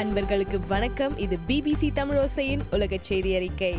அன்பர்களுக்கு வணக்கம் இது பிபிசி தமிழோசையின் உலக செய்தி அறிக்கை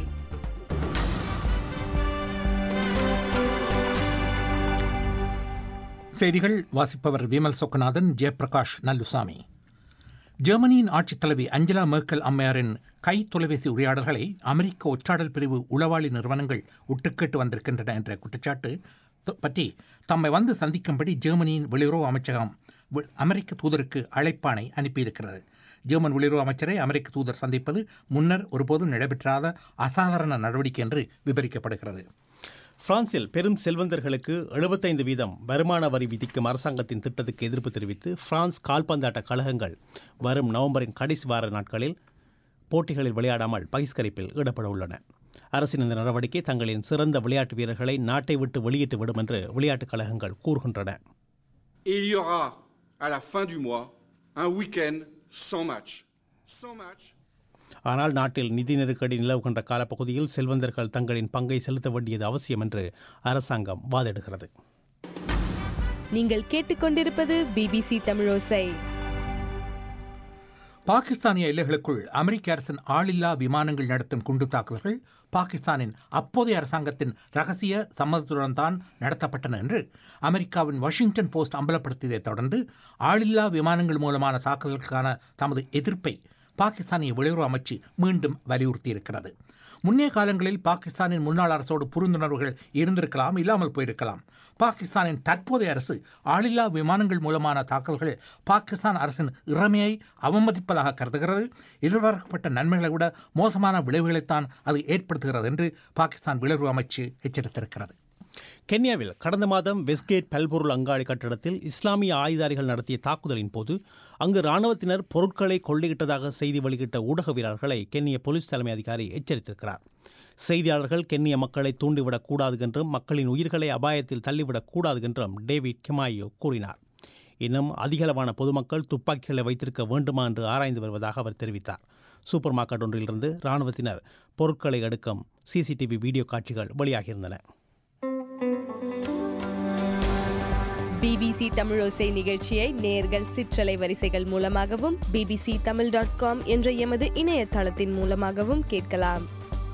செய்திகள் வாசிப்பவர் விமல் சொக்கநாதன் ஜெயபிரகாஷ் நல்லுசாமி ஜெர்மனியின் ஆட்சித் தலைவி அஞ்சலா மேர்க்கல் அம்மையாரின் கை தொலைபேசி உரையாடல்களை அமெரிக்க ஒற்றாடல் பிரிவு உளவாளி நிறுவனங்கள் உட்டுக்கேட்டு வந்திருக்கின்றன என்ற குற்றச்சாட்டு த- பற்றி தம்மை வந்து சந்திக்கும்படி ஜெர்மனியின் வெளியுறவு அமைச்சகம் வி- அமெரிக்க தூதருக்கு அழைப்பாணை அனுப்பியிருக்கிறது ஜெர்மன் வெளியுறவு அமைச்சரை அமெரிக்க தூதர் சந்திப்பது முன்னர் ஒருபோதும் நடைபெற்றாத அசாதாரண நடவடிக்கை என்று விவரிக்கப்படுகிறது பிரான்சில் பெரும் செல்வந்தர்களுக்கு 75% வீதம் வருமான வரி விதிக்கும் அரசாங்கத்தின் திட்டத்துக்கு எதிர்ப்பு தெரிவித்து பிரான்ஸ் கால்பந்தாட்ட கழகங்கள் வரும் நவம்பரின் கடைசி வார நாட்களில் போட்டிகளில் விளையாடாமல் பகிஷ்கரிப்பில் ஈடுபட உள்ளன அரசின் இந்த நடவடிக்கை தங்களின் சிறந்த விளையாட்டு வீரர்களை நாட்டை விட்டு வெளியிட்டு விடும் என்று விளையாட்டுக் கழகங்கள் கூறுகின்றன Et il y aura, à la fin du mois, un week-end sans match. Sans match. ஆனால் நாட்டில் நிதி நெருக்கடி நிலவுகின்ற காலப்பகுதியில் செல்வந்தர்கள் தங்களின் பங்கை செலுத்த வேண்டியது அவசியம் என்று அரசாங்கம் வாதிடுகிறது நீங்கள் கேட்டுக்கொண்டிருப்பது பிபிசி தமிழோசை பாகிஸ்தானிய எல்லைகளுக்குள் அமெரிக்க அரசின் ஆளில்லா விமானங்கள் நடத்தும் குண்டு தாக்குதல்கள் பாகிஸ்தானின் அப்போதைய அரசாங்கத்தின் ரகசிய சம்மதத்துடன் தான் நடத்தப்பட்டன என்று அமெரிக்காவின் வாஷிங்டன் போஸ்ட் அம்பலப்படுத்தியதைத் தொடர்ந்து ஆளில்லா விமானங்கள் மூலமான தாக்குதலுக்கான தமது எதிர்ப்பை பாகிஸ்தானிய வெளியுறவு அமைச்சு மீண்டும் வலியுறுத்தியிருக்கிறது முன்னைய காலங்களில் பாகிஸ்தானின் முன்னாள் அரசோடு புரிந்துணர்வுகள் இருந்திருக்கலாம் இல்லாமல் போயிருக்கலாம் பாகிஸ்தானின் தற்போதைய அரசு ஆளில்லா விமானங்கள் மூலமான தாக்கல்கள் பாகிஸ்தான் அரசின் இறமையை அவமதிப்பதாக கருதுகிறது எதிர்பார்க்கப்பட்ட நன்மைகளை விட மோசமான விளைவுகளைத்தான் அது ஏற்படுத்துகிறது என்று பாகிஸ்தான் வெளியுறவு அமைச்சு எச்சரித்திருக்கிறது கென்யாவில் கடந்த மாதம் வெஸ்ட்கேட் பல்பொருள் அங்காடி கட்டடத்தில் இஸ்லாமிய ஆயுதாரிகள் நடத்திய தாக்குதலின் போது அங்கு ராணுவத்தினர் பொருட்களை கொள்ளையிட்டதாக செய்தி வெளியிட்ட ஊடகவியலாளர்களை கென்ய போலீஸ் தலைமை அதிகாரி எச்சரித்திருக்கிறார் செய்தியாளர்கள் கென்ய மக்களை தூண்டிவிடக் கூடாது என்றும் மக்களின் உயிர்களை அபாயத்தில் தள்ளிவிடக் கூடாது என்றும் டேவிட் கெமாயோ கூறினார் இன்னும் அதிகளவான பொதுமக்கள் துப்பாக்கிகளை வைத்திருக்க வேண்டுமா என்று ஆராய்ந்து வருவதாக அவர் தெரிவித்தார் சூப்பர் மார்க்கெட் ஒன்றிலிருந்து ராணுவத்தினர் பொருட்களை எடுக்கும் சிசிடிவி வீடியோ காட்சிகள் வெளியாகியிருந்தன பிபிசி தமிழோசை நிகழ்ச்சியை நேர்கள் சிற்றலை வரிசைகள் மூலமாகவும் பிபிசி தமிழ் டாட் காம் என்ற எமது இணையதளத்தின் மூலமாகவும் கேட்கலாம்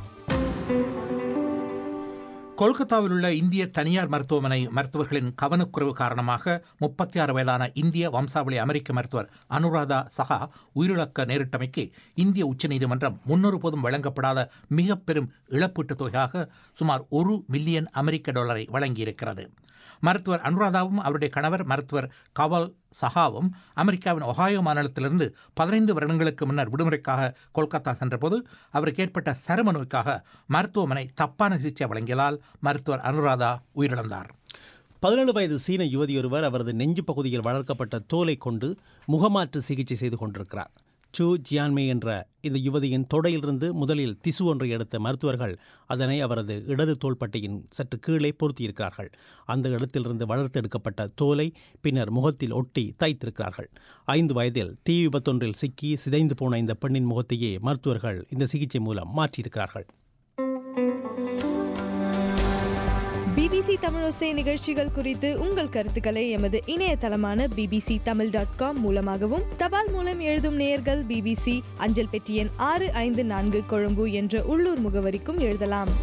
கொல்கத்தாவில் உள்ள இந்திய தனியார் மருத்துவமனை மருத்துவர்களின் கவனக்குறைவு காரணமாக முப்பத்தி ஆறு வயதான இந்திய வம்சாவளி அமெரிக்க மருத்துவர் அனுராதா சஹா உயிரிழக்க நேரிட்டமைக்கு இந்திய உச்சநீதிமன்றம் முன்னொருபோதும் வழங்கப்படாத மிக பெரும் இழப்பீட்டுத் தொகையாக சுமார் ஒரு மில்லியன் அமெரிக்க டாலரை வழங்கியிருக்கிறது மருத்துவர் அனுராதாவும் அவருடைய கணவர் மருத்துவர் கவல் சஹாவும் அமெரிக்காவின் ஒஹாயோ மாநிலத்திலிருந்து பதினைந்து வருடங்களுக்கு முன்னர் விடுமுறைக்காக கொல்கத்தா சென்றபோது அவருக்கு ஏற்பட்ட சரும நோய்க்காக மருத்துவமனை தப்பான சிகிச்சை வழங்கியதால் மருத்துவர் அனுராதா உயிரிழந்தார் பதினேழு வயது சீன யுவதியொருவர் அவரது நெஞ்சு பகுதியில் வளர்க்கப்பட்ட தோலை கொண்டு முகமாற்று சிகிச்சை செய்து கொண்டிருக்கிறார் சு ஜியான்மே என்ற இந்த யுவதியின் தொடையிலிருந்து முதலில் திசு ஒன்றை எடுத்த மருத்துவர்கள் அதனை அவரது இடது தோள்பட்டையின் சற்று கீழே பொருத்தியிருக்கிறார்கள் அந்த இடத்திலிருந்து வளர்த்தெடுக்கப்பட்ட தோலை பின்னர் முகத்தில் ஒட்டி தைத்திருக்கிறார்கள் ஐந்து வயதில் தீ விபத்தொன்றில் சிக்கி சிதைந்து போன இந்த பெண்ணின் முகத்தையே மருத்துவர்கள் இந்த சிகிச்சை மூலம் மாற்றியிருக்கிறார்கள் பிபிசி தமிழோசை நிகழ்ச்சிகள் குறித்து உங்கள் கருத்துக்களை எமது இணையதளமான பிபிசி தமிழ் டாட் காம் மூலமாகவும் தபால் மூலம் எழுதும் நேயர்கள் பிபிசி அஞ்சல் பெட்டி எண் ஆறு ஐந்து நான்கு கொழும்பு என்ற உள்ளூர் முகவரிக்கும் எழுதலாம்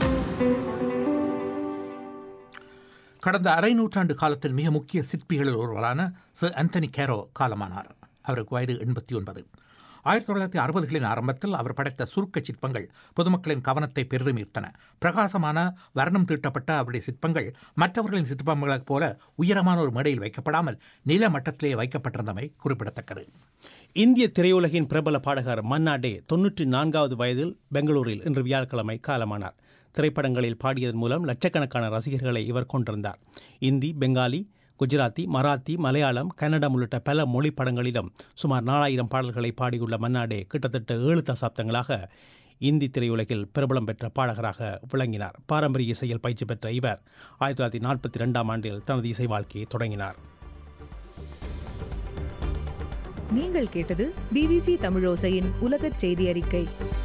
கடந்த அரை நூற்றாண்டு காலத்தில் மிக முக்கிய சிற்பிகளில் ஒருவரான சர் ஆந்தனி கேரோ காலமானார் அவருக்கு வயது எண்பத்தி ஒன்பது ஆயிரத்தி தொள்ளாயிரத்தி அறுபதுகளின் ஆரம்பத்தில் அவர் படைத்த சுருக்க சிற்பங்கள் பொதுமக்களின் கவனத்தை பெரிதும் ஈர்த்தன பிரகாசமான வர்ணம் தீட்டப்பட்ட அவருடைய சிற்பங்கள் மற்றவர்களின் சிற்பங்களைப் போல உயரமான ஒரு மேடையில் வைக்கப்படாமல் நில மட்டத்திலேயே வைக்கப்பட்டிருந்தமை குறிப்பிடத்தக்கது இந்திய திரையுலகின் பிரபல பாடகர் மன்னா டே தொன்னூற்றி நான்காவது வயதில் பெங்களூரில் இன்று வியாழக்கிழமை காலமானார் திரைப்படங்களில் பாடியதன் மூலம் லட்சக்கணக்கான ரசிகர்களை இவர் கொண்டிருந்தார் இந்தி பெங்காலி குஜராத்தி மராத்தி மலையாளம் கன்னடம் உள்ளிட்ட பல மொழி படங்களிலும் சுமார் நாலாயிரம் பாடல்களை பாடியுள்ள மன்னாடே கிட்டத்தட்ட ஏழு தசாப்தங்களாக இந்தி திரையுலகில் பிரபலம் பெற்ற பாடகராக விளங்கினார் பாரம்பரிய இசையில் பயிற்சி பெற்ற இவர் ஆயிரத்தி தொள்ளாயிரத்தி நாற்பத்தி ரெண்டாம் ஆண்டில் தனது இசை வாழ்க்கையை தொடங்கினார் நீங்கள் கேட்டது பிபிசி தமிழோசையின் உலகச் செய்தி அறிக்கை